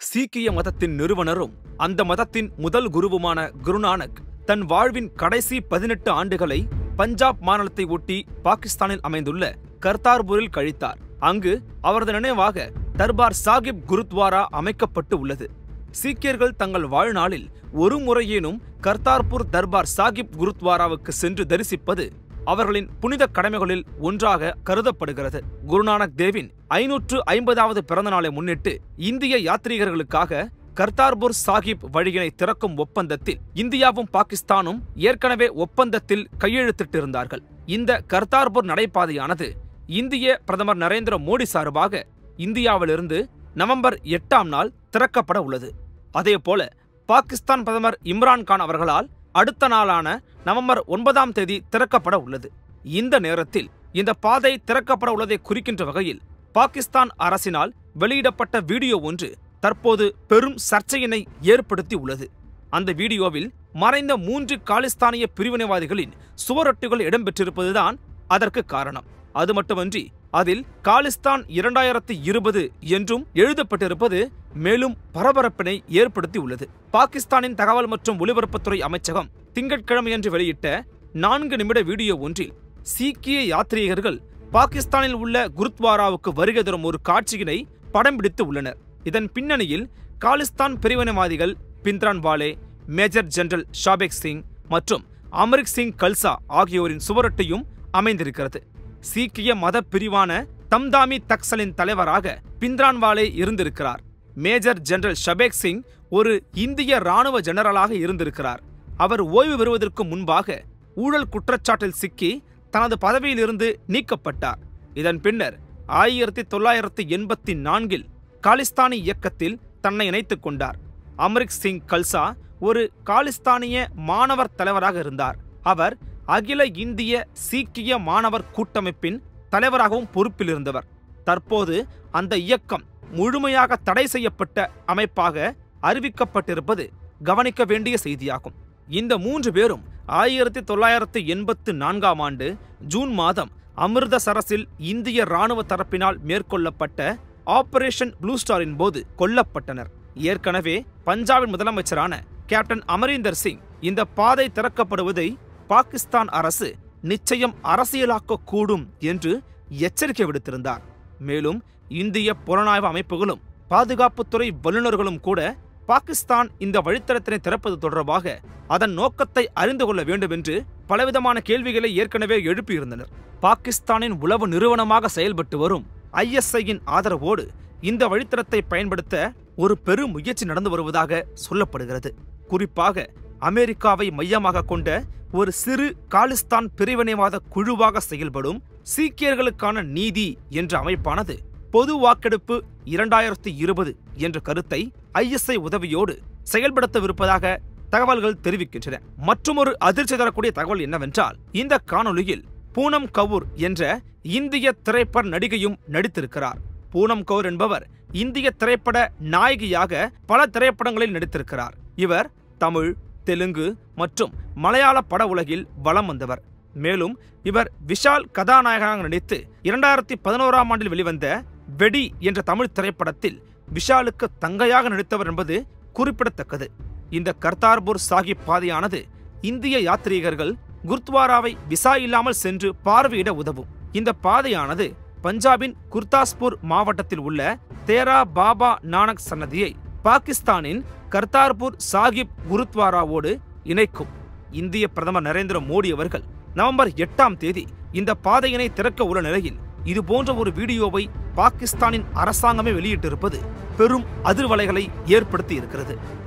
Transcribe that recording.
சீக்கிய மதத்தின் நிறுவனரும் அந்த மதத்தின் முதல் குருவுமான குருநானக் தன் வாழ்வின் கடைசி பதினெட்டு ஆண்டுகளை பஞ்சாப் மாநிலத்தை ஒட்டி பாகிஸ்தானில் அமைந்துள்ள கர்தார்பூரில் கழித்தார் அங்கு அவரது நினைவாக தர்பார் சாகிப் குருத்வாரா அமைக்கப்பட்டு உள்ளது சீக்கியர்கள் தங்கள் வாழ்நாளில் ஒரு முறையேனும் கர்தார்பூர் தர்பார் சாகிப் குருத்வாராவுக்கு சென்று தரிசிப்பது அவர்களின் புனித கடமைகளில் ஒன்றாக கருதப்படுகிறது குருநானக் தேவின் ஐநூற்று ஐம்பதாவது பிறந்த நாளை முன்னிட்டு இந்திய யாத்ரீகர்களுக்காக கர்தார்பூர் சாகிப் வழியினை திறக்கும் ஒப்பந்தத்தில் இந்தியாவும் பாகிஸ்தானும் ஏற்கனவே ஒப்பந்தத்தில் கையெழுத்திட்டிருந்தார்கள் இந்த கர்தார்பூர் நடைபாதையானது இந்திய பிரதமர் நரேந்திர மோடி சார்பாக இந்தியாவிலிருந்து நவம்பர் எட்டாம் நாள் திறக்கப்பட உள்ளது அதேபோல பாகிஸ்தான் பிரதமர் இம்ரான்கான் அவர்களால் அடுத்த நாளான நவம்பர் ஒன்பதாம் தேதி திறக்கப்பட உள்ளது இந்த நேரத்தில் இந்த பாதை திறக்கப்பட உள்ளதை குறிக்கின்ற வகையில் பாகிஸ்தான் அரசினால் வெளியிடப்பட்ட வீடியோ ஒன்று தற்போது பெரும் சர்ச்சையினை ஏற்படுத்தி உள்ளது அந்த வீடியோவில் மறைந்த மூன்று காலிஸ்தானிய பிரிவினைவாதிகளின் சுவரொட்டுகள் இடம்பெற்றிருப்பதுதான் அதற்கு காரணம் அது மட்டுமன்றி அதில் காலிஸ்தான் இரண்டாயிரத்தி இருபது என்றும் எழுதப்பட்டிருப்பது மேலும் பரபரப்பினை ஏற்படுத்தி உள்ளது பாகிஸ்தானின் தகவல் மற்றும் ஒலிபரப்புத்துறை அமைச்சகம் திங்கட்கிழமையன்று வெளியிட்ட நான்கு நிமிட வீடியோ ஒன்றில் சீக்கிய யாத்ரீகர்கள் பாகிஸ்தானில் உள்ள குருத்வாராவுக்கு வருகை தரும் ஒரு காட்சியினை படம் பிடித்து உள்ளனர் இதன் பின்னணியில் காலிஸ்தான் பிரிவினைவாதிகள் பிந்த்ரான்வாலே மேஜர் ஜெனரல் ஷாபேக் சிங் மற்றும் அமரிக் சிங் கல்சா ஆகியோரின் சுவரொட்டையும் அமைந்திருக்கிறது சீக்கிய மத பிரிவான தம்தாமி தக்சலின் தலைவராக பிந்த்ரான்வாலே இருந்திருக்கிறார் மேஜர் ஜெனரல் ஷபேக் சிங் ஒரு இந்திய ராணுவ ஜெனரலாக இருந்திருக்கிறார் அவர் ஓய்வு பெறுவதற்கு முன்பாக ஊழல் குற்றச்சாட்டில் சிக்கி தனது பதவியிலிருந்து நீக்கப்பட்டார் இதன் பின்னர் ஆயிரத்தி தொள்ளாயிரத்தி எண்பத்தி நான்கில் காலிஸ்தானி இயக்கத்தில் தன்னை இணைத்துக் கொண்டார் அமரிக் சிங் கல்சா ஒரு காலிஸ்தானிய மாணவர் தலைவராக இருந்தார் அவர் அகில இந்திய சீக்கிய மாணவர் கூட்டமைப்பின் தலைவராகவும் பொறுப்பில் இருந்தவர் தற்போது அந்த இயக்கம் முழுமையாக தடை செய்யப்பட்ட அமைப்பாக அறிவிக்கப்பட்டிருப்பது கவனிக்க வேண்டிய செய்தியாகும் இந்த மூன்று பேரும் ஆயிரத்தி தொள்ளாயிரத்தி எண்பத்து நான்காம் ஆண்டு ஜூன் மாதம் அமிர்தசரஸில் இந்திய ராணுவ தரப்பினால் மேற்கொள்ளப்பட்ட ஆபரேஷன் ப்ளூ ஸ்டாரின் போது கொல்லப்பட்டனர் ஏற்கனவே பஞ்சாபின் முதலமைச்சரான கேப்டன் அமரீந்தர் சிங் இந்த பாதை திறக்கப்படுவதை பாகிஸ்தான் அரசு நிச்சயம் அரசியலாக்க கூடும் என்று எச்சரிக்கை விடுத்திருந்தார் மேலும் இந்திய புலனாய்வு அமைப்புகளும் பாதுகாப்புத்துறை வல்லுநர்களும் கூட பாகிஸ்தான் இந்த வழித்தடத்தினை திறப்பது தொடர்பாக அதன் நோக்கத்தை அறிந்து கொள்ள வேண்டும் என்று பலவிதமான கேள்விகளை ஏற்கனவே எழுப்பியிருந்தனர் பாகிஸ்தானின் உளவு நிறுவனமாக செயல்பட்டு வரும் ஐஎஸ்ஐயின் ஆதரவோடு இந்த வழித்தடத்தை பயன்படுத்த ஒரு பெரும் முயற்சி நடந்து வருவதாக சொல்லப்படுகிறது குறிப்பாக அமெரிக்காவை மையமாக கொண்ட ஒரு சிறு காலிஸ்தான் பிரிவினைவாத குழுவாக செயல்படும் சீக்கியர்களுக்கான நீதி என்ற அமைப்பானது பொது வாக்கெடுப்பு இரண்டாயிரத்தி இருபது என்ற கருத்தை ஐஎஸ்ஐ உதவியோடு செயல்படுத்தவிருப்பதாக தகவல்கள் தெரிவிக்கின்றன மற்றொரு அதிர்ச்சி தரக்கூடிய தகவல் என்னவென்றால் இந்த காணொளியில் பூனம் கவுர் என்ற இந்திய திரைப்பட நடிகையும் நடித்திருக்கிறார் பூனம் கவுர் என்பவர் இந்திய திரைப்பட நாயகியாக பல திரைப்படங்களில் நடித்திருக்கிறார் இவர் தமிழ் தெலுங்கு மற்றும் மலையாள பட உலகில் வலம் வந்தவர் மேலும் இவர் விஷால் கதாநாயகனாக நடித்து இரண்டாயிரத்தி பதினோராம் ஆண்டில் வெளிவந்த வெடி என்ற தமிழ் திரைப்படத்தில் விஷாலுக்கு தங்கையாக நடித்தவர் என்பது குறிப்பிடத்தக்கது இந்த கர்தார்பூர் சாஹிப் பாதையானது இந்திய யாத்ரீகர்கள் குர்த்வாராவை விசா இல்லாமல் சென்று பார்வையிட உதவும் இந்த பாதையானது பஞ்சாபின் குர்தாஸ்பூர் மாவட்டத்தில் உள்ள தேரா பாபா நானக் சன்னதியை பாகிஸ்தானின் கர்தார்பூர் சாஹிப் குருத்வாராவோடு இணைக்கும் இந்திய பிரதமர் நரேந்திர மோடி அவர்கள் நவம்பர் எட்டாம் தேதி இந்த பாதையினை திறக்க உள்ள நிலையில் இது போன்ற ஒரு வீடியோவை பாகிஸ்தானின் அரசாங்கமே வெளியிட்டிருப்பது பெரும் அதிர்வலைகளை ஏற்படுத்தி இருக்கிறது